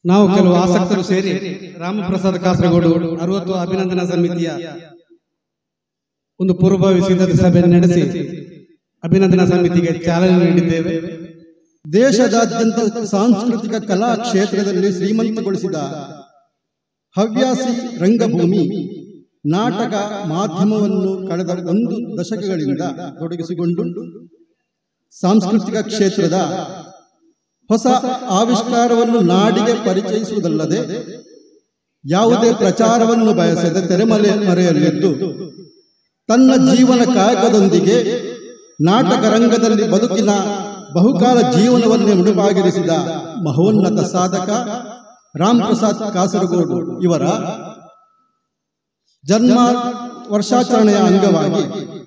ನಾವು ಕೆಲವು ಆಸಕ್ತರು ಸೇರಿ ರಾಮಪ್ರಸಾದ್ ಕಾಸರಗೋಡು ಅರವತ್ತು ಅಭಿನಂದನಾ ಸಮಿತಿಯ ಒಂದು ಪೂರ್ವಭಾವಿ ಸಿದ್ಧತೆ ಸಭೆಯನ್ನು ನಡೆಸಿ ಅಭಿನಂದನಾ ಸಮಿತಿಗೆ ಚಾಲನೆ ನೀಡಿದ್ದೇವೆ ದೇಶದಾದ್ಯಂತ ಸಾಂಸ್ಕೃತಿಕ ಕಲಾ ಕ್ಷೇತ್ರದಲ್ಲಿ ಶ್ರೀಮಂತಗೊಳಿಸಿದ ಹವ್ಯಾಸಿ ರಂಗಭೂಮಿ ನಾಟಕ ಮಾಧ್ಯಮವನ್ನು ಕಳೆದ ಒಂದು ದಶಕಗಳಿಂದ ತೊಡಗಿಸಿಕೊಂಡು ಸಾಂಸ್ಕೃತಿಕ ಕ್ಷೇತ್ರದ ಹೊಸ ಆವಿಷ್ಕಾರವನ್ನು ನಾಡಿಗೆ ಪರಿಚಯಿಸುವುದಲ್ಲದೆ ಯಾವುದೇ ಪ್ರಚಾರವನ್ನು ಬಯಸದೆ ತೆರೆಮಲೆ ಮರೆಯಲಿದ್ದು ತನ್ನ ಜೀವನ ಕಾಯಕದೊಂದಿಗೆ ನಾಟಕ ರಂಗದಲ್ಲಿ ಬದುಕಿನ ಬಹುಕಾಲ ಜೀವನವನ್ನೇ ಮುಡುಪಾಗಿರಿಸಿದ ಮಹೋನ್ನತ ಸಾಧಕ ರಾಮ್ ಪ್ರಸಾದ್ ಕಾಸರಗೋಡು ಇವರ ಜನ್ಮ ವರ್ಷಾಚರಣೆಯ ಅಂಗವಾಗಿ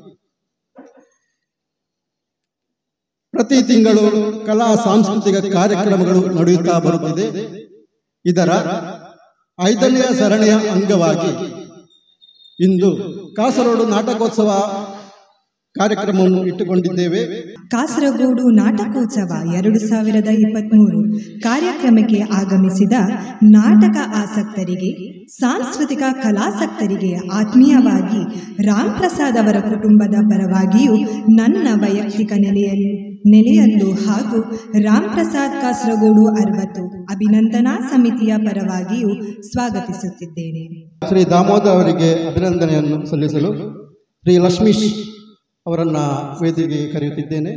ಪ್ರತಿ ತಿಂಗಳು ಕಲಾ ಸಾಂಸ್ಕೃತಿಕ ಕಾರ್ಯಕ್ರಮಗಳು ನಡೆಯುತ್ತಾ ಬರುತ್ತಿದೆ ಇದರ ಐದನೆಯ ಸರಣಿಯ ಅಂಗವಾಗಿ ಇಂದು ಕಾಸರಗೋಡು ನಾಟಕೋತ್ಸವ ಕಾರ್ಯಕ್ರಮವನ್ನು ಇಟ್ಟುಕೊಂಡಿದ್ದೇವೆ ಕಾಸರಗೋಡು ನಾಟಕೋತ್ಸವ ಎರಡು ಸಾವಿರದ ಇಪ್ಪತ್ತ್ಮೂರು ಕಾರ್ಯಕ್ರಮಕ್ಕೆ ಆಗಮಿಸಿದ ನಾಟಕ ಆಸಕ್ತರಿಗೆ ಸಾಂಸ್ಕೃತಿಕ ಕಲಾಸಕ್ತರಿಗೆ ಆತ್ಮೀಯವಾಗಿ ರಾಮ್ ಪ್ರಸಾದ್ ಅವರ ಕುಟುಂಬದ ಪರವಾಗಿಯೂ ನನ್ನ ವೈಯಕ್ತಿಕ ನೆಲೆಯಲ್ಲಿ ನೆಲೆಯಲ್ಲೂ ಹಾಗೂ ರಾಮ್ ಪ್ರಸಾದ್ ಕಾಸರಗೋಡು ಅರವತ್ತು ಅಭಿನಂದನಾ ಸಮಿತಿಯ ಪರವಾಗಿಯೂ ಸ್ವಾಗತಿಸುತ್ತಿದ್ದೇನೆ ಶ್ರೀ ದಾಮೋದರ್ ಅವರಿಗೆ ಅಭಿನಂದನೆಯನ್ನು ಸಲ್ಲಿಸಲು ಶ್ರೀ ಲಕ್ಷ್ಮೀಶ್ ಅವರನ್ನ ವೇದಿಕೆಗೆ ಕರೆಯುತ್ತಿದ್ದೇನೆ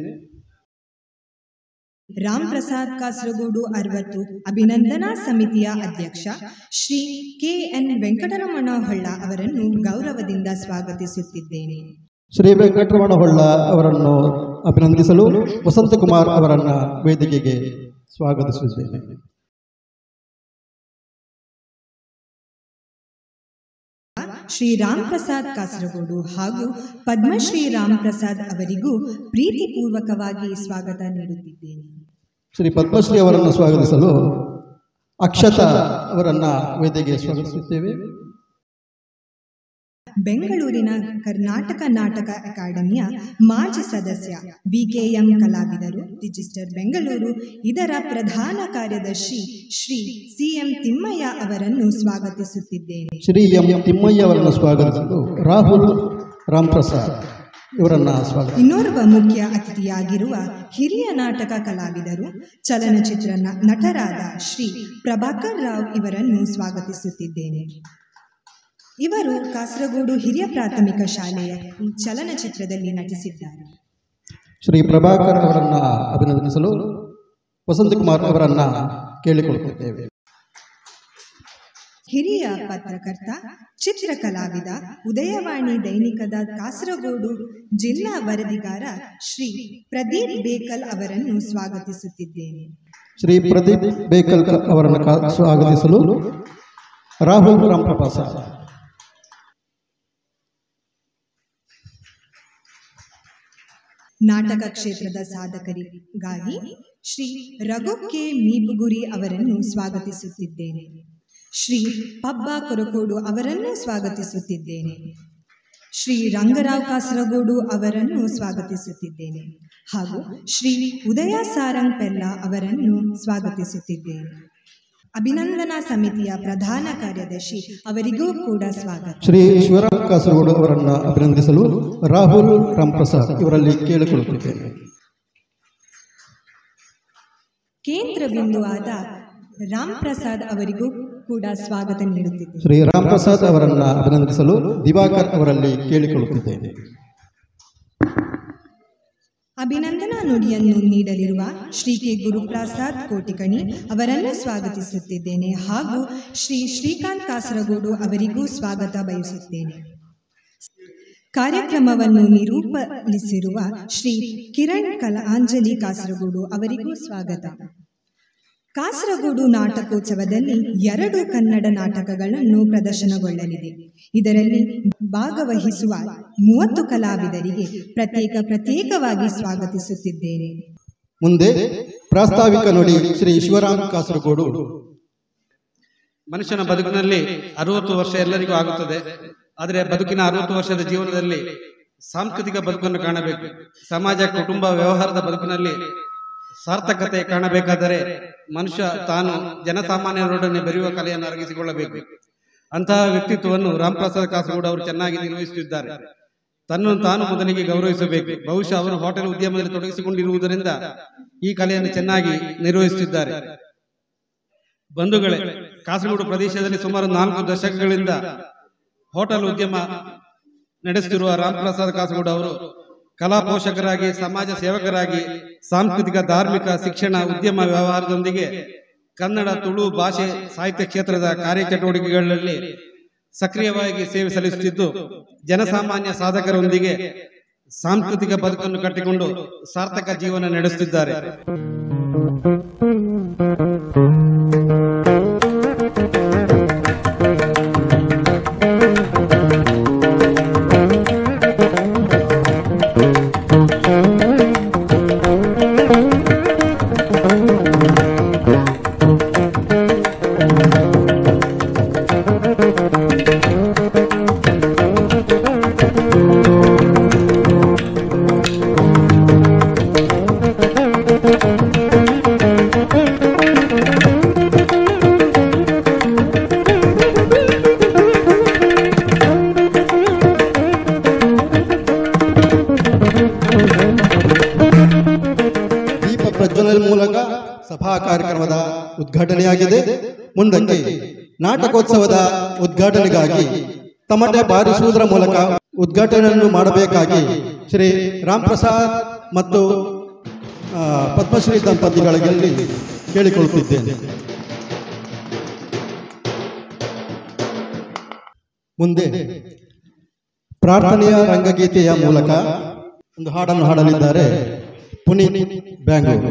ರಾಮ್ ಪ್ರಸಾದ್ ಕಾಸರಗೋಡು ಅರವತ್ತು ಅಭಿನಂದನಾ ಸಮಿತಿಯ ಅಧ್ಯಕ್ಷ ಶ್ರೀ ಕೆ ಎನ್ ವೆಂಕಟರಮಣ ಹೊಳ್ಳ ಅವರನ್ನು ಗೌರವದಿಂದ ಸ್ವಾಗತಿಸುತ್ತಿದ್ದೇನೆ ಶ್ರೀ ವೆಂಕಟರಮಣ ಹೊಳ್ಳ ಅವರನ್ನು ಅಭಿನಂದಿಸಲು ವಸಂತಕುಮಾರ್ ಅವರನ್ನ ವೇದಿಕೆಗೆ ಸ್ವಾಗತಿಸುತ್ತೇನೆ ಶ್ರೀ ರಾಮ್ ಪ್ರಸಾದ್ ಕಾಸರಗೋಡು ಹಾಗೂ ಪದ್ಮಶ್ರೀ ರಾಮ್ ಪ್ರಸಾದ್ ಅವರಿಗೂ ಪ್ರೀತಿಪೂರ್ವಕವಾಗಿ ಸ್ವಾಗತ ನೀಡುತ್ತಿದ್ದೇನೆ ಶ್ರೀ ಪದ್ಮಶ್ರೀ ಅವರನ್ನು ಸ್ವಾಗತಿಸಲು ಅಕ್ಷತಾ ಅವರನ್ನ ವೇದಿಕೆಗೆ ಸ್ವಾಗತಿಸುತ್ತೇವೆ ಬೆಂಗಳೂರಿನ ಕರ್ನಾಟಕ ನಾಟಕ ಅಕಾಡೆಮಿಯ ಮಾಜಿ ಸದಸ್ಯ ವಿಕೆಎಂ ಕಲಾವಿದರು ರಿಜಿಸ್ಟರ್ ಬೆಂಗಳೂರು ಇದರ ಪ್ರಧಾನ ಕಾರ್ಯದರ್ಶಿ ಶ್ರೀ ಸಿಎಂ ತಿಮ್ಮಯ್ಯ ಅವರನ್ನು ಸ್ವಾಗತಿಸುತ್ತಿದ್ದೇನೆ ಶ್ರೀ ಎಂ ತಿಮ್ಮಯ್ಯ ಅವರನ್ನು ಸ್ವಾಗತಿಸಲು ರಾಹುಲ್ ರಾಮ್ಪ್ರಸಾದ್ ಇವರನ್ನ ಸ್ವಾಗತ ಇನ್ನೋರ್ವ ಮುಖ್ಯ ಅತಿಥಿಯಾಗಿರುವ ಹಿರಿಯ ನಾಟಕ ಕಲಾವಿದರು ಚಲನಚಿತ್ರ ನ- ನಟರಾದ ಶ್ರೀ ಪ್ರಭಾಕರ್ ರಾವ್ ಇವರನ್ನು ಸ್ವಾಗತಿಸುತ್ತಿದ್ದೇನೆ ಇವರು ಕಾಸರಗೋಡು ಹಿರಿಯ ಪ್ರಾಥಮಿಕ ಶಾಲೆಯ ಚಲನಚಿತ್ರದಲ್ಲಿ ನಟಿಸಿದ್ದಾರೆ ಶ್ರೀ ಪ್ರಭಾಕರ್ ಅವರನ್ನ ಅಭಿನಂದಿಸಲು ವಸಂತಕುಮಾರ್ ಅವರನ್ನ ಕೇಳಿಕೊಳ್ಳುತ್ತಿದ್ದೇವೆ ಹಿರಿಯ ಪತ್ರಕರ್ತ ಚಿತ್ರಕಲಾವಿದ ಉದಯವಾಣಿ ದೈನಿಕದ ಕಾಸರಗೋಡು ಜಿಲ್ಲಾ ವರದಿಗಾರ ಶ್ರೀ ಪ್ರದೀಪ್ ಬೇಕಲ್ ಅವರನ್ನು ಸ್ವಾಗತಿಸುತ್ತಿದ್ದೇನೆ ಶ್ರೀ ಪ್ರದೀಪ್ ಬೇಕಲ್ಕರ್ ಅವರನ್ನು ಕಾ- ಸ್ವಾಗತಿಸಲು ರಾಹುಲ್ ರಾಮ್ಪ್ರಸಾದ್ ನಾಟಕ ಕ್ಷೇತ್ರದ ಸಾಧಕರಿಗಾಗಿ ಶ್ರೀ ರಘು ಕೆ ಮೀಬುಗುರಿ ಅವರನ್ನು ಸ್ವಾಗತಿಸುತ್ತಿದ್ದೇನೆ ಶ್ರೀ ಪಬ್ಬ ಕೊರಕೋಡು ಅವರನ್ನು ಸ್ವಾಗತಿಸುತ್ತಿದ್ದೇನೆ ಶ್ರೀ ರಂಗರಾವ್ ಕಾಸರಗೋಡು ಅವರನ್ನು ಸ್ವಾಗತಿಸುತ್ತಿದ್ದೇನೆ ಹಾಗೂ ಶ್ರೀ ಉದಯ ಸಾರಂಗ್ ಪೆಲ್ಲ ಅವರನ್ನು ಸ್ವಾಗತಿಸುತ್ತಿದ್ದೇನೆ ಅಭಿನಂದನಾ ಸಮಿತಿಯ ಪ್ರಧಾನ ಕಾರ್ಯದರ್ಶಿ ಅವರಿಗೂ ಕೂಡ ಸ್ವಾಗತ ಶ್ರೀ ಶಿವರಾಮ್ ಕಾಸರಗೋಡು ಅವರನ್ನ ಅಭಿನಂದಿಸಲು ರಾಹುಲ್ ರಾಮ್ಪ್ರಸಾದ್ ಇವರಲ್ಲಿ ಕೇಳಿಕೊಳ್ಳುತ್ತಿದ್ದೇನೆ ಕೇಂದ್ರ ಬಿಂದುವಾದ ರಾಮ್ ಪ್ರಸಾದ್ ಅವರಿಗೂ ಕೂಡ ಸ್ವಾಗತ ನೀಡುತ್ತಿದ್ದೇನೆ ಶ್ರೀ ರಾಮ್ಪ್ರಸಾದ್ ಅವರನ್ನ ಅಭಿನಂದಿಸಲು ದಿವಾಕರ್ ಅವರಲ್ಲಿ ಕೇಳಿಕೊಳ್ಳುತ್ತಿದ್ದೇನೆ ಅಭಿನಂದನಾ ನುಡಿಯನ್ನು ನೀಡಲಿರುವ ಶ್ರೀ ಕೆ ಗುರುಪ್ರಸಾದ್ ಕೋಟಿಕಣಿ ಅವರನ್ನು ಸ್ವಾಗತಿಸುತ್ತಿದ್ದೇನೆ ಹಾಗೂ ಶ್ರೀ ಶ್ರೀಕಾಂತ್ ಕಾಸರಗೋಡು ಅವರಿಗೂ ಸ್ವಾಗತ ಬಯಸುತ್ತೇನೆ ಕಾರ್ಯಕ್ರಮವನ್ನು ನಿರೂಪಣಿಸಿರುವ ಶ್ರೀ ಕಿರಣ್ ಕಲಾಂಜಲಿ ಕಾಸರಗೋಡು ಅವರಿಗೂ ಸ್ವಾಗತ ಕಾಸರಗೋಡು ನಾಟಕೋತ್ಸವದಲ್ಲಿ ಎರಡು ಕನ್ನಡ ನಾಟಕಗಳನ್ನು ಪ್ರದರ್ಶನಗೊಳ್ಳಲಿದೆ ಇದರಲ್ಲಿ ಭಾಗವಹಿಸುವ ಮೂವತ್ತು ಕಲಾವಿದರಿಗೆ ಪ್ರತ್ಯೇಕ ಪ್ರತ್ಯೇಕವಾಗಿ ಸ್ವಾಗತಿಸುತ್ತಿದ್ದೇನೆ ಮುಂದೆ ಪ್ರಾಸ್ತಾವಿಕ ನುಡಿ ಶ್ರೀ ಶಿವರಾಮ್ ಕಾಸರಗೋಡು ಮನುಷ್ಯನ ಬದುಕಿನಲ್ಲಿ ಅರವತ್ತು ವರ್ಷ ಎಲ್ಲರಿಗೂ ಆಗುತ್ತದೆ ಆದರೆ ಬದುಕಿನ ಅರವತ್ತು ವರ್ಷದ ಜೀವನದಲ್ಲಿ ಸಾಂಸ್ಕೃತಿಕ ಬದುಕನ್ನು ಕಾಣಬೇಕು ಸಮಾಜ ಕುಟುಂಬ ವ್ಯವಹಾರದ ಬದುಕಿನಲ್ಲಿ ಸಾರ್ಥಕತೆ ಕಾಣಬೇಕಾದರೆ ಮನುಷ್ಯ ತಾನು ಜನಸಾಮಾನ್ಯರೊಡನೆ ಬೆರೆಯುವ ಕಲೆಯನ್ನು ಅರಗಿಸಿಕೊಳ್ಳಬೇಕು ಅಂತಹ ವ್ಯಕ್ತಿತ್ವವನ್ನು ರಾಮಪ್ರಸಾದ್ ಕಾಸರಗೋಡು ಅವರು ಚೆನ್ನಾಗಿ ನಿರ್ವಹಿಸುತ್ತಿದ್ದಾರೆ ತನ್ನನ್ನು ತಾನು ಮೊದಲಿಗೆ ಗೌರವಿಸಬೇಕು ಬಹುಶಃ ಅವರು ಹೋಟೆಲ್ ಉದ್ಯಮದಲ್ಲಿ ತೊಡಗಿಸಿಕೊಂಡಿರುವುದರಿಂದ ಈ ಕಲೆಯನ್ನು ಚೆನ್ನಾಗಿ ನಿರ್ವಹಿಸುತ್ತಿದ್ದಾರೆ ಬಂಧುಗಳೇ ಕಾಸರಗೋಡು ಪ್ರದೇಶದಲ್ಲಿ ಸುಮಾರು ನಾಲ್ಕು ದಶಕಗಳಿಂದ ಹೋಟೆಲ್ ಉದ್ಯಮ ನಡೆಸುತ್ತಿರುವ ರಾಮಪ್ರಸಾದ್ ಕಾಸರಗೋಡು ಅವರು ಕಲಾ ಪೋಷಕರಾಗಿ ಸಮಾಜ ಸೇವಕರಾಗಿ ಸಾಂಸ್ಕೃತಿಕ ಧಾರ್ಮಿಕ ಶಿಕ್ಷಣ ಉದ್ಯಮ ವ್ಯವಹಾರದೊಂದಿಗೆ ಕನ್ನಡ ತುಳು ಭಾಷೆ ಸಾಹಿತ್ಯ ಕ್ಷೇತ್ರದ ಕಾರ್ಯಚಟುವಟಿಕೆಗಳಲ್ಲಿ ಸಕ್ರಿಯವಾಗಿ ಸೇವೆ ಸಲ್ಲಿಸುತ್ತಿದ್ದು ಜನಸಾಮಾನ್ಯ ಸಾಧಕರೊಂದಿಗೆ ಸಾಂಸ್ಕೃತಿಕ ಬದುಕನ್ನು ಕಟ್ಟಿಕೊಂಡು ಸಾರ್ಥಕ ಜೀವನ ನಡೆಸುತ್ತಿದ್ದಾರೆ ದೀಪ ಪ್ರಜ್ವಲನ ಮೂಲಕ ಸಭಾ ಕಾರ್ಯಕ್ರಮದ ಉದ್ಘಾಟನೆಯಾಗಿದೆ ಮುಂದಕ್ಕೆ ನಾಟಕೋತ್ಸವದ ಉದ್ಘಾಟನೆಗಾಗಿ ತಮಟೆ ಬಾರಿಸುವುದರ ಮೂಲಕ ಉದ್ಘಾಟನೆಯನ್ನು ಮಾಡಬೇಕಾಗಿ ಶ್ರೀ ರಾಮ್ ಪ್ರಸಾದ್ ಮತ್ತು ಆ, ಪದ್ಮಶ್ರೀ ದಂಪತಿಗಳಲ್ಲಿ ಕೇಳಿಕೊಳ್ಳುತ್ತಿದ್ದೇನೆ ಮುಂದೆ ಪ್ರಾರ್ಥನೆಯ ರಂಗಗೀತೆಯ ಮೂಲಕ ಒಂದು ಹಾಡನ್ನು ಹಾಡಲಿದ್ದಾರೆ ಪುನೀತ್ ಬ್ಯಾಂಗ್ಳೂರು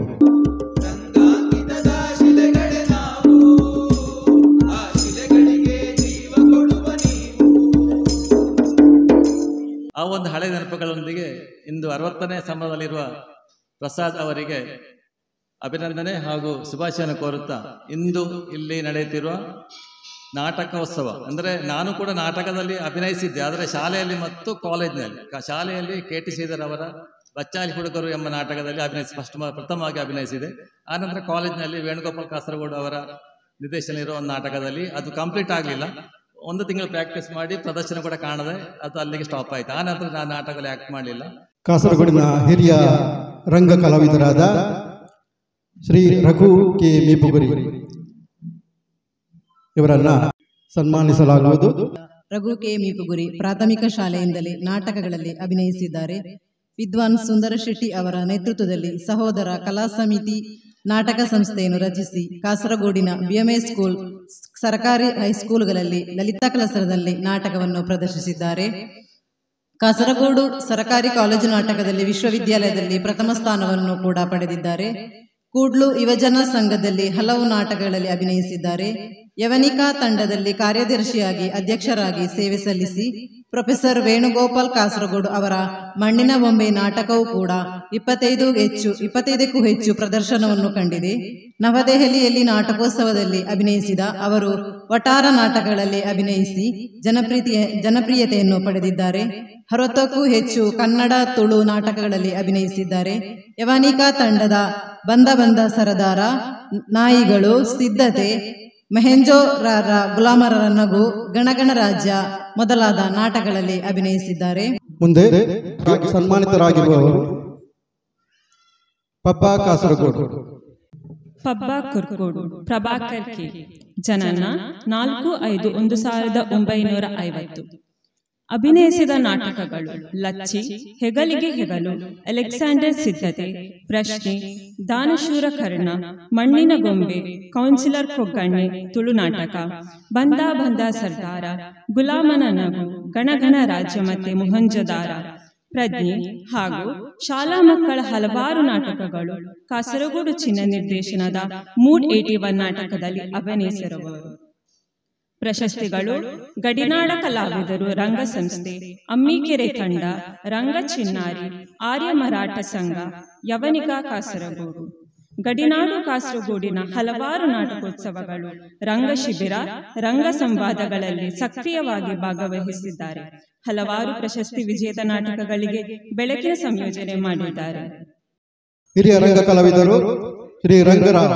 ಆ ಒಂದು ಹಳೆ ನೆನಪುಗಳೊಂದಿಗೆ ಇಂದು ಅರವತ್ತನೇ ಸಂಭ್ರಮದಲ್ಲಿರುವ ಪ್ರಸಾದ್ ಅವರಿಗೆ ಅಭಿನಂದನೆ ಹಾಗೂ ಶುಭಾಶಯನ ಕೋರುತ್ತಾ ಇಂದು ಇಲ್ಲಿ ನಡೆಯುತ್ತಿರುವ ನಾಟಕೋತ್ಸವ ಅಂದರೆ ನಾನು ಕೂಡ ನಾಟಕದಲ್ಲಿ ಅಭಿನಯಿಸಿದ್ದೆ ಆದರೆ ಶಾಲೆಯಲ್ಲಿ ಮತ್ತು ಕಾಲೇಜಿನಲ್ಲಿ ಕ- ಶಾಲೆಯಲ್ಲಿ ಕೆ ಟಿ ಶ್ರೀಧರ್ ಅವರ ಬಚ್ಚಾಲಿ ಹುಡುಗರು ಎಂಬ ನಾಟಕದಲ್ಲಿ ಅಭಿನಯಿಸಿ ಫಸ್ಟ್ ಪ್ರಥಮವಾಗಿ ಅಭಿನಯಿಸಿದೆ ಆನಂತರ ಕಾಲೇಜಿನಲ್ಲಿ ವೇಣುಗೋಪಾಲ್ ಕಾಸರಗೋಡು ಅವರ ನಿರ್ದೇಶನ ಇರುವ ಒಂದು ನಾಟಕದಲ್ಲಿ ಅದು ಕಂಪ್ಲೀಟ್ ಆಗಲಿಲ್ಲ ಒಂದು ತಿಂಗಳು ಪ್ರಾಕ್ಟೀಸ್ ಮಾಡಿ ಪ್ರದರ್ಶನ ಕೂಡ ಕಾಣದೆ ಅದು ಅಲ್ಲಿಗೆ ಸ್ಟಾಪ್ ಆಯಿತು ಆ ನಂತರ ನಾನು ನಾಟಕದಲ್ಲಿ ಆ್ಯಕ್ಟ್ ಮಾಡಲಿಲ್ಲ ಕಾಸರಗೋಡಿನ ಹಿರಿಯ ರಂಗ ಕಲಾವಿದರಾದ ಶ್ರೀ ರಘು ಕೆ ಮೀಪುಗುರಿ ಇವರನ್ನ ಸನ್ಮಾನಿಸಲಾಗುವುದು ರಘು ಕೆ ಮೀಪುಗುರಿ ಪ್ರಾಥಮಿಕ ಶಾಲೆಯಿಂದಲೇ ನಾಟಕಗಳಲ್ಲಿ ಅಭಿನಯಿಸಿದ್ದಾರೆ ವಿದ್ವಾನ್ ಸುಂದರ ಶೆಟ್ಟಿ ಅವರ ನೇತೃತ್ವದಲ್ಲಿ ಸಹೋದರ ಕಲಾ ಸಮಿತಿ ನಾಟಕ ಸಂಸ್ಥೆಯನ್ನು ರಚಿಸಿ ಕಾಸರಗೋಡಿನ ಬಿಎಂಎ ಸ್ಕೂಲ್ ಸರ್ಕಾರಿ ಹೈಸ್ಕೂಲ್ಗಳಲ್ಲಿ ಲಲಿತಾ ಕಲಸರದಲ್ಲಿ ನಾಟಕವನ್ನು ಪ್ರದರ್ಶಿಸಿದ್ದಾರೆ ಕಾಸರಗೋಡು ಸರಕಾರಿ ಕಾಲೇಜು ನಾಟಕದಲ್ಲಿ ವಿಶ್ವವಿದ್ಯಾಲಯದಲ್ಲಿ ಪ್ರಥಮ ಸ್ಥಾನವನ್ನು ಕೂಡ ಪಡೆದಿದ್ದಾರೆ ಕೂಡ್ಲು ಯುವಜನ ಸಂಘದಲ್ಲಿ ಹಲವು ನಾಟಕಗಳಲ್ಲಿ ಅಭಿನಯಿಸಿದ್ದಾರೆ ಯವನಿಕಾ ತಂಡದಲ್ಲಿ ಕಾರ್ಯದರ್ಶಿಯಾಗಿ ಅಧ್ಯಕ್ಷರಾಗಿ ಸೇವೆ ಸಲ್ಲಿಸಿ ಪ್ರೊಫೆಸರ್ ವೇಣುಗೋಪಾಲ್ ಕಾಸರಗೋಡು ಅವರ ಮಣ್ಣಿನ ಬೊಂಬೆ ನಾಟಕವೂ ಕೂಡ ಇಪ್ಪತ್ತೈದು ಹೆಚ್ಚು ಇಪ್ಪತ್ತೈದಕ್ಕೂ ಹೆಚ್ಚು ಪ್ರದರ್ಶನವನ್ನು ಕಂಡಿದೆ ನವದೆಹಲಿಯಲ್ಲಿ ನಾಟಕೋತ್ಸವದಲ್ಲಿ ಅಭಿನಯಿಸಿದ ಅವರು ವಟಾರ ನಾಟಕಗಳಲ್ಲಿ ಅಭಿನಯಿಸಿ ಜನಪ್ರೀತಿಯ ಜನಪ್ರಿಯತೆಯನ್ನು ಪಡೆದಿದ್ದಾರೆ ಅರವತ್ತಕ್ಕೂ ಹೆಚ್ಚು ಕನ್ನಡ ತುಳು ನಾಟಕಗಳಲ್ಲಿ ಅಭಿನಯಿಸಿದ್ದಾರೆ ಯವನಿಕಾ ತಂಡದ ಬಂದ ಬಂದ ಸರದಾರ ನಾಯಿಗಳು ಸಿದ್ಧತೆ ಮೆಹೆಂಜೋ ರಾರ ಗುಲಾಮರ ನಗು ಗಣಗಣ ರಾಜ್ಯ ಮೊದಲಾದ ನಾಟಕಗಳಲ್ಲಿ ಅಭಿನಯಿಸಿದ್ದಾರೆ ಮುಂದೆ ಸನ್ಮಾನಿತರಾಗಿರುವವರು ಪಪ್ಪ ಕಾಸರಗೋಡು ಪಬ್ಬ ಕುರ್ಕೋಡು ಪ್ರಭಾಕರ್ ಕೆ ಜನನ ನಾಲ್ಕು ಐದು ಒಂದು ಸಾವಿರದ ಒಂಬೈನೂರ ಐವತ್ತು ಅಭಿನಯಿಸಿದ ನಾಟಕಗಳು ಲಚ್ಚಿ ಹೆಗಲಿಗೆ ಹೆಗಲು ಅಲೆಕ್ಸಾಂಡರ್ ಸಿದ್ಧತೆ ಪ್ರಶ್ನೆ ದಾನಶೂರ ಕರ್ಣ ಮಣ್ಣಿನ ಗೊಂಬೆ ಕೌನ್ಸಿಲರ್ ಕೊಗ್ಗಣ್ಣೆ ತುಳು ನಾಟಕ ಬಂದ ಬಂದ ಸರ್ದಾರ ಗುಲಾಮನ ನಗು ಗಣಗಣ ರಾಜ್ಯ ಮತ್ತೆ ಮೊಹಂಜದಾರ ಪ್ರಜ್ಞೆ ಹಾಗೂ ಶಾಲಾ ಮಕ್ಕಳ ಹಲವಾರು ನಾಟಕಗಳು ಕಾಸರಗೋಡು ಚಿನ್ನ ನಿರ್ದೇಶನದ ಮೂಡ್ ಏಟಿ ಒನ್ ನಾಟಕದಲ್ಲಿ ಅಭಿನಯಿಸಿರುವವರು ಪ್ರಶಸ್ತಿಗಳು ಗಡಿನಾಡ ಕಲಾವಿದರು ರಂಗ ಸಂಸ್ಥೆ ಅಮ್ಮಿಕೆರೆ ತಂಡ ರಂಗ ಚಿನ್ನಾರಿ ಆರ್ಯ ಮರಾಠ ಸಂಘ ಯವನಿಕಾ ಕಾಸರಗೋಡು ಗಡಿನಾಡು ಕಾಸರಗೋಡಿನ ಹಲವಾರು ನಾಟಕೋತ್ಸವಗಳು ರಂಗ ಶಿಬಿರ ರಂಗ ಸಂವಾದಗಳಲ್ಲಿ ಸಕ್ರಿಯವಾಗಿ ಭಾಗವಹಿಸಿದ್ದಾರೆ ಹಲವಾರು ಪ್ರಶಸ್ತಿ ವಿಜೇತ ನಾಟಕಗಳಿಗೆ ಬೆಳಕಿನ ಸಂಯೋಜನೆ ಮಾಡಿದ್ದಾರೆ ಹಿರಿಯ ರಂಗ ಕಲಾವಿದರು ಶ್ರೀ ರಂಗರಾವ್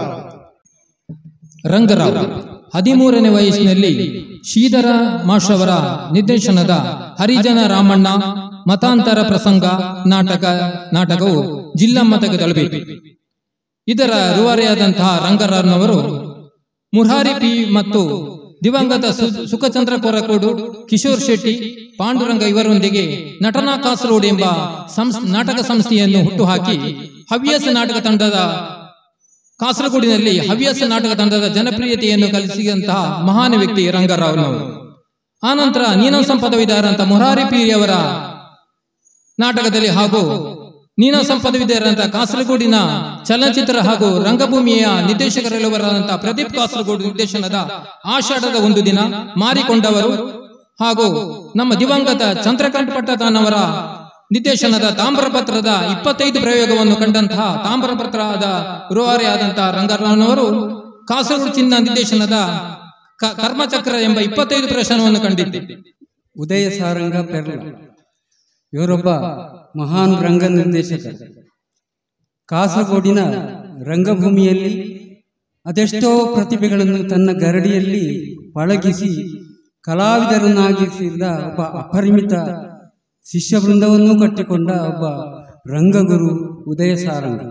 ರಂಗರಾವ್ ಹದಿಮೂರನೇ ವಯಸ್ಸಿನಲ್ಲಿ ಶ್ರೀಧರ ಮಾಶವರ ನಿರ್ದೇಶನದ ಹರಿಜನ ರಾಮಣ್ಣ ಮತಾಂತರ ಪ್ರಸಂಗ ನಾಟಕ ನಾಟಕವು ಜಿಲ್ಲಾ ಮಟ್ಟಕ್ಕೆ ತಲುಪಿತು ಇದರ ರೂವಾರಿಯಾದಂತಹ ರಂಗರಾವ್ನವರು ಮುರಾರಿ ಪಿ ಮತ್ತು ದಿವಂಗತ ಸು- ಸುಖಚಂದ್ರ ಕೊರಕೋಡು ಕಿಶೋರ್ ಶೆಟ್ಟಿ ಪಾಂಡುರಂಗ ಇವರೊಂದಿಗೆ ನಟನಾ ಕಾಸರೋಡ್ ಎಂಬ ಸಂಸ್ ನಾಟಕ ಸಂಸ್ಥೆಯನ್ನು ಹುಟ್ಟುಹಾಕಿ ಹವ್ಯಾಸ ನಾಟಕ ತಂಡದ ಕಾಸರಗೋಡಿನಲ್ಲಿ ಹವ್ಯಾಸ ನಾಟಕ ತಂಡದ ಜನಪ್ರಿಯತೆಯನ್ನು ಕಲಿಸಿದಂತಹ ಮಹಾನ್ ವ್ಯಕ್ತಿ ರಂಗರಾವ್ನವರು ಆನಂತರ ನೀನಾಸಂ ಪದವೀಧರಂತ ಮುರಾರಿ ಪೀರಿಯವರ ನಾಟಕದಲ್ಲಿ ಹಾಗೂ ನೀನಾಸಂ ಪದವೀಧರಂತ ಕಾಸರಗೋಡಿನ ಚಲನಚಿತ್ರ ಹಾಗೂ ರಂಗಭೂಮಿಯ ನಿರ್ದೇಶಕರೆಲ್ಲವರಾದಂತಹ ಪ್ರದೀಪ್ ಕಾಸರಗೋಡು ನಿರ್ದೇಶನದ ಆಷಾಢದ ಒಂದು ದಿನ ಮಾರಿಕೊಂಡವರು ಹಾಗೂ ನಮ್ಮ ದಿವಂಗತ ಚಂದ್ರಕಾಂತ್ ಪಟ್ಟತಾನವರ ನಿರ್ದೇಶನದ ತಾಮ್ರಪತ್ರದ ಇಪ್ಪತ್ತೈದು ಪ್ರಯೋಗವನ್ನು ಕಂಡಂತಹ ತಾಮ್ರಪತ್ರದ ರೂವಾರಿಯಾದಂತಹ ರಂಗರಾವ್ನವರು ಕಾಸರಗೋಡು ಚಿನ್ನ ನಿರ್ದೇಶನದ ಕ- ಕರ್ಮಚಕ್ರ ಎಂಬ ಇಪ್ಪತ್ತೈದು ಪ್ರದರ್ಶನವನ್ನು ಕಂಡಿದ್ದೆ ಉದಯ ಸಾರಂಗ ಪೆರ್ಲ ಇವರೊಬ್ಬ ಮಹಾನ್ ರಂಗ ನಿರ್ದೇಶಕ ಕಾಸರಗೋಡಿನ ರಂಗಭೂಮಿಯಲ್ಲಿ ಅದೆಷ್ಟೋ ಪ್ರತಿಭೆಗಳನ್ನು ತನ್ನ ಗರಡಿಯಲ್ಲಿ ಪಳಗಿಸಿ ಕಲಾವಿದರನ್ನಾಗಿಸಿದ ಒಬ್ಬ ಅಪರಿಮಿತ ಶಿಷ್ಯ ಬೃಂದವನ್ನೂ ಕಟ್ಟಿಕೊಂಡ ಒಬ್ಬ ರಂಗಗುರು ಉದಯ ಸಾರಂಗ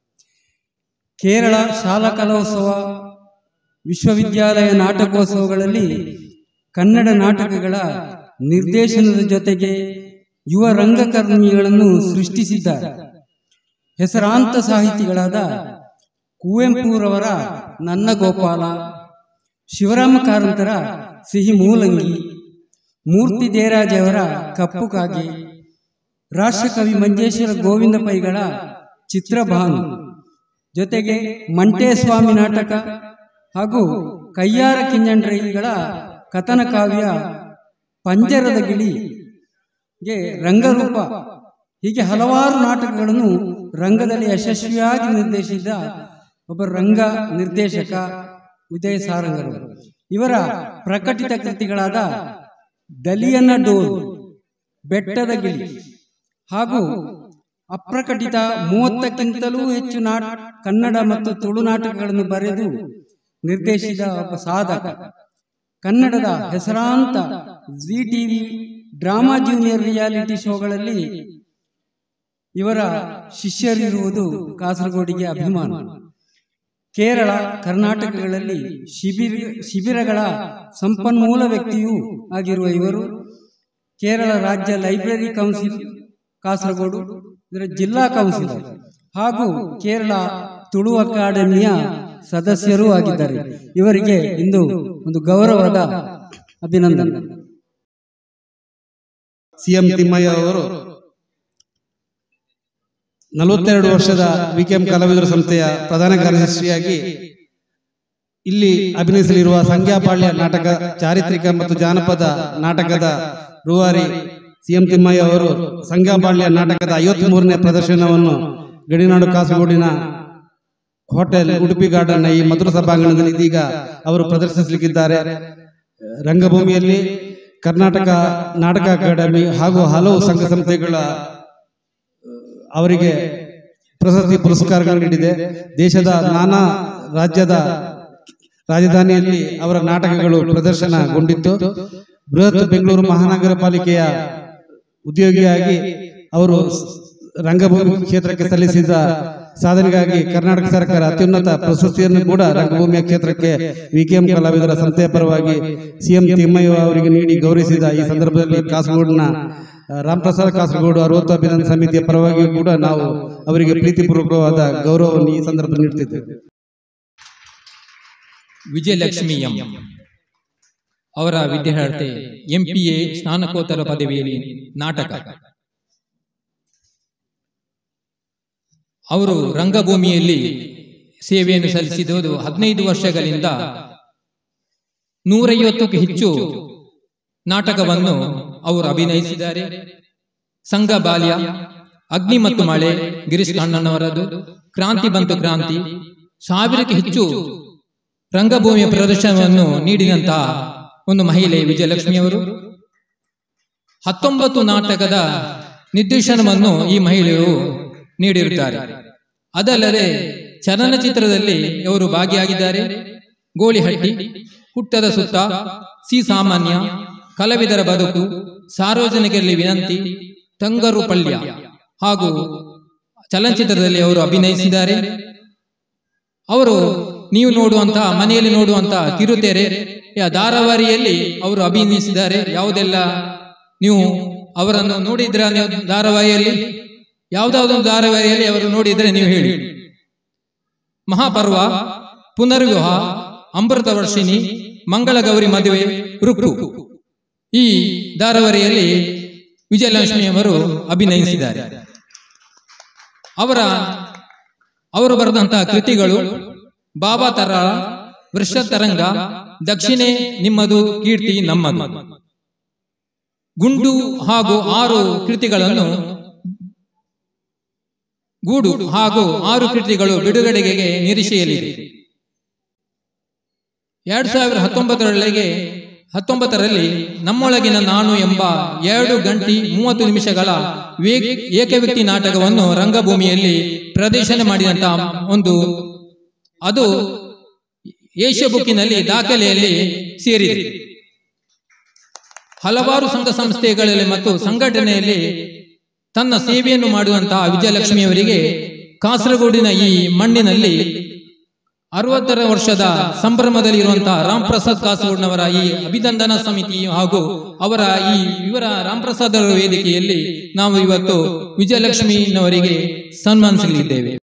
ಕೇರಳ ಶಾಲಾ ಕಲೋತ್ಸವ ವಿಶ್ವವಿದ್ಯಾಲಯ ನಾಟಕೋತ್ಸವಗಳಲ್ಲಿ ಕನ್ನಡ ನಾಟಕಗಳ ನಿರ್ದೇಶನದ ಜೊತೆಗೆ ಯುವ ರಂಗಕರ್ಮಿಗಳನ್ನು ಸೃಷ್ಟಿಸಿದ್ದಾರೆ ಹೆಸರಾಂತ ಸಾಹಿತಿಗಳಾದ ಕುವೆಂಪುರವರ ನನ್ನ ಗೋಪಾಲ ಶಿವರಾಮ ಕಾರಂತರ ಸಿಹಿ ಮೂಲಂಗಿ ಮೂರ್ತಿ ದೇರಾಜವರ ಕಪ್ಪು ಕಾಗೆ ರಾಷ್ಟ್ರಕವಿ ಮಂಜೇಶ್ವರ ಗೋವಿಂದ ಪೈಗಳ ಚಿತ್ರಭಾನು ಜೊತೆಗೆ ಮಂಟೇಸ್ವಾಮಿ ನಾಟಕ ಹಾಗೂ ಕಯ್ಯಾರ ಕಿಂಜಂಡ್ರೈಗಳ ಕಥನ ಕಾವ್ಯ ಪಂಜರದ ಗಿಳಿಗೆ ರಂಗರೂಪ ಹೀಗೆ ಹಲವಾರು ನಾಟಕಗಳನ್ನು ರಂಗದಲ್ಲಿ ಯಶಸ್ವಿಯಾಗಿ ನಿರ್ದೇಶಿಸಿದ ಒಬ್ಬ ರಂಗ ನಿರ್ದೇಶಕ ಉದಯ ಸಾರಂಗರು ಇವರ ಪ್ರಕಟಿತ ಕೃತಿಗಳಾದ ದಲಿಯನ ಡೋರ್ ಬೆಟ್ಟದ ಗಿಳಿ ಹಾಗೂ ಅಪ್ರಕಟಿತ ಮೂವತ್ತಕ್ಕಿಂತಲೂ ಹೆಚ್ಚು ನಾಟ ಕನ್ನಡ ಮತ್ತು ತುಳು ನಾಟಕಗಳನ್ನು ಬರೆದು ನಿರ್ದೇಶಿಸಿದ ಒಬ್ಬ ಸಾಧಕ ಕನ್ನಡದ ಹೆಸರಾಂತ Zee TV drama junior reality ಶೋಗಳಲ್ಲಿ ಇವರ ಶಿಷ್ಯರಿರುವುದು ಕಾಸರಗೋಡಿಗೆ ಅಭಿಮಾನ ಕೇರಳ ಕರ್ನಾಟಕಗಳಲ್ಲಿ ಶಿಬಿರ ಶಿಬಿರಗಳ ಸಂಪನ್ಮೂಲ ವ್ಯಕ್ತಿಯೂ ಆಗಿರುವ ಇವರು ಕೇರಳ ರಾಜ್ಯ ಲೈಬ್ರರಿ ಕೌನ್ಸಿಲ್ ಕಾಸರಗೋಡು ಇದರ ಜಿಲ್ಲಾ ಕೌನ್ಸಿಲರ್ ಹಾಗೂ ಕೇರಳ ತುಳು ಅಕಾಡೆಮಿಯ ಸದಸ್ಯರೂ ಆಗಿದ್ದಾರೆ ಇವರಿಗೆ ಇಂದು ಒಂದು ಗೌರವದ ಅಭಿನಂದನೆ ಸಿಎಂ ತಿಮ್ಮಯ್ಯ ಅವರು ನಲವತ್ತೆರಡು ವರ್ಷದ ವಿಕೆಎಂ ಕಲಾವಿದರ ಸಂಸ್ಥೆಯ ಪ್ರಧಾನ ಕಾರ್ಯದರ್ಶಿಯಾಗಿ ಇಲ್ಲಿ ಅಭಿನಯಿಸಲಿರುವ ಸಂಖ್ಯಾಪಾಳ್ಯ ನಾಟಕ ಚಾರಿತ್ರಿಕ ಮತ್ತು ಜಾನಪದ ನಾಟಕದ ರೂವಾರಿ ಸಿಎಂ ತಿಮ್ಮಯ್ಯ ಅವರು ಸಂಖ್ಯಾಪಾಳ್ಯ ನಾಟಕದ ಐವತ್ತ್ ಮೂರನೇ ಪ್ರದರ್ಶನವನ್ನು ಗಡಿನಾಡು ಕಾಸರಗೋಡಿನ ಹೋಟೆಲ್ ಉಡುಪಿ ಗಾರ್ಡನ್ ಈ ಮಧುರ ಸಭಾಂಗಣದಲ್ಲಿ ಇದೀಗ ಅವರು ಪ್ರದರ್ಶಿಸಲಿಕ್ಕಿದ್ದಾರೆ ರಂಗಭೂಮಿಯಲ್ಲಿ ಕರ್ನಾಟಕ ನಾಟಕ ಅಕಾಡೆಮಿ ಹಾಗೂ ಹಲವು ಸಂಘ ಸಂಸ್ಥೆಗಳ ಅವರಿಗೆ ಪ್ರಶಸ್ತಿ ಪುರಸ್ಕಾರಗಳು ನೀಡಿದೆ ದೇಶದ ನಾನಾ ರಾಜ್ಯದ ರಾಜಧಾನಿಯಲ್ಲಿ ಅವರ ನಾಟಕಗಳು ಪ್ರದರ್ಶನಗೊಂಡಿತ್ತು ಬೃಹತ್ ಬೆಂಗಳೂರು ಮಹಾನಗರ ಪಾಲಿಕೆಯ ಉದ್ಯೋಗಿಯಾಗಿ ಅವರು ರಂಗಭೂಮಿ ಕ್ಷೇತ್ರಕ್ಕೆ ಸಲ್ಲಿಸಿದ ಸಾಧನೆಗಾಗಿ ಕರ್ನಾಟಕ ಸರ್ಕಾರ ಅತ್ಯುನ್ನತ ಪ್ರಶಸ್ತಿಯನ್ನು ಕೂಡ ರಂಗಭೂಮಿಯ ಕ್ಷೇತ್ರಕ್ಕೆ ವಿಕೆಎಂ ಕಲಾವಿದರ ಸಂಸ್ಥೆಯ ಪರವಾಗಿ ಸಿಎಂ ತಿಮ್ಮಯ್ಯ ಅವರಿಗೆ ನೀಡಿ ಗೌರವಿಸಿದ ಈ ಸಂದರ್ಭದಲ್ಲಿ ಕಾಸರಗೋಡಿನ ಆ, ರಾಮಪ್ರಸಾದ್ ಕಾಸರಗೋಡು ಅರವತ್ತು ಅಭಿನಂದನೆ ಸಮಿತಿಯ ಪರವಾಗಿ ಕೂಡ ನಾವು ಅವರಿಗೆ ಪ್ರೀತಿಪೂರ್ವಕವಾದ ಗೌರವವನ್ನು ಈ ಸಂದರ್ಭದಲ್ಲಿ ನೀಡ್ತಿದ್ದೇವೆ ವಿಜಯಲಕ್ಷ್ಮಿ ಎಂ ಅವರ ವಿದ್ಯಾರ್ಥಿ ಎಂಪಿಎ ಸ್ನಾನಕೋತ್ತರ ಪದವಿಯಲ್ಲಿ ನಾಟಕ ಅವರು ರಂಗಭೂಮಿಯಲ್ಲಿ ಸೇವೆಯನ್ನು ಸಲ್ಲಿಸಿದುದು ಹದಿನೈದು ವರ್ಷಗಳಿಂದ ನೂರೈವತ್ತಕ್ಕೂ ಹೆಚ್ಚು ನಾಟಕವನ್ನು ಅವರು ಅಭಿನಯಿಸಿದ್ದಾರೆ ಸಂಘ ಬಾಲ್ಯ ಅಗ್ನಿ ಮತ್ತು ಮಳೆ ಗಿರೀಶ್ ಕಣ್ಣನವರದು ಕ್ರಾಂತಿ ಬಂತು ಕ್ರಾಂತಿ ಸಾವಿರಕ್ಕೆ ಹೆಚ್ಚು ರಂಗಭೂಮಿಯ ಪ್ರದರ್ಶನವನ್ನು ನೀಡಿದಂತಹ ಒಂದು ಮಹಿಳೆ ವಿಜಯಲಕ್ಷ್ಮಿ ಅವರು ಹತ್ತೊಂಬತ್ತು ನಾಟಕದ ನಿರ್ದೇಶನವನ್ನು ಈ ಮಹಿಳೆಯರು ನೀಡಿರುತ್ತಾರೆ ಅದಲ್ಲದೆ ಚಲನಚಿತ್ರದಲ್ಲಿ ಅವರು ಭಾಗಿಯಾಗಿದ್ದಾರೆ ಗೋಳಿಹಟ್ಟಿ ಹುಟ್ಟದ ಸುತ್ತ ಸಿ ಸಾಮಾನ್ಯ ಕಲಾವಿದರ ಬದುಕು ಸಾರ್ವಜನಿಕರಲ್ಲಿ ವಿನಂತಿ ತಂಗರು ಪಲ್ಯ ಹಾಗೂ ಚಲನಚಿತ್ರದಲ್ಲಿ ಅವರು ಅಭಿನಯಿಸಿದ್ದಾರೆ ಅವರು ನೀವು ನೋಡುವಂತಹ ಮನೆಯಲ್ಲಿ ನೋಡುವಂತಹ ಕಿರುತೆರೆ ಯ ಧಾರಾವಾಹಿಯಲ್ಲಿ ಅವರು ಅಭಿನಯಿಸಿದ್ದಾರೆ ಯಾವುದೆಲ್ಲ ನೀವು ಅವರನ್ನು ನೋಡಿದ್ರ ನೀವು ಧಾರಾವಾಹಿಯಲ್ಲಿ ಯಾವುದಾದೊಂದು ಧಾರಾವಾಹಿಯಲ್ಲಿ ಅವರು ನೋಡಿದ್ರೆ ನೀವು ಹೇಳಿ ಮಹಾಪರ್ವ ಪುನರ್ವಿವಾಹ ಅಮೃತ ವರ್ಷಿಣಿ ಮಂಗಳಗೌರಿ ಮದುವೆ ರುಕ್ಕು ಈ ಧಾರಾವಾಹಿಯಲ್ಲಿ ವಿಜಯಲಕ್ಷ್ಮಿ ಅವರು ಅಭಿನಯಿಸಿದ್ದಾರೆ ಅವರ ಅವರು ಬರೆದಂತಹ ಕೃತಿಗಳು ಬಾಬಾ ತರ ವೃಷ ತರಂಗ ದಕ್ಷಿಣೆ ನಿಮ್ಮದು ಕೀರ್ತಿ ನಮ್ಮದು ಗುಂಡು ಹಾಗೂ ಆರು ಕೃತಿಗಳನ್ನು ಗೂಡು ಹಾಗೂ ಆರು ಕೃತಿಗಳು ಬಿಡುಗಡೆಗೆ ನಿರೀಕ್ಷೆಯಲ್ಲಿದೆ ಎರಡ್ ಸಾವಿರದ ಹತ್ತೊಂಬತ್ತರೊಳಗೆ ಹತ್ತೊಂಬತ್ತರಲ್ಲಿ ನಮ್ಮೊಳಗಿನ ನಾನು ಎಂಬ ಎರಡು ಗಂಟೆ ಮೂವತ್ತು ನಿಮಿಷಗಳ ವೇ- ಏಕವ್ಯಕ್ತಿ ನಾಟಕವನ್ನು ರಂಗಭೂಮಿಯಲ್ಲಿ ಪ್ರದರ್ಶನ ಮಾಡಿದಂತಹ ಒಂದು ಅದು ಏಷ್ಯಾ ಬುಕ್ಕಿನಲ್ಲಿ ದಾಖಲೆಯಲ್ಲಿ ಸೇರಿದೆ ಹಲವಾರು ಸಂಘ ಸಂಸ್ಥೆಗಳಲ್ಲಿ ಮತ್ತು ಸಂಘಟನೆಯಲ್ಲಿ ತನ್ನ ಸೇವೆಯನ್ನು ಮಾಡುವಂತಹ ವಿಜಯಲಕ್ಷ್ಮಿಯವರಿಗೆ ಕಾಸರಗೋಡಿನ ಈ ಮಣ್ಣಿನಲ್ಲಿ ಅರವತ್ತರ ವರ್ಷದ ಸಂಭ್ರಮದಲ್ಲಿರುವಂತಹ ರಾಮ್ ಪ್ರಸಾದ್ ಕಾಸರಗೋಡ್ನವರ ಈ ಅಭಿನಂದನಾ ಸಮಿತಿ ಹಾಗೂ ಅವರ ಈ ಇವರ ರಾಮ್ ಪ್ರಸಾದ್ ಅವರ ವೇದಿಕೆಯಲ್ಲಿ ನಾವು ಇವತ್ತು ವಿಜಯಲಕ್ಷ್ಮಿನವರಿಗೆ ಸನ್ಮಾನಿಸಲಿದ್ದೇವೆ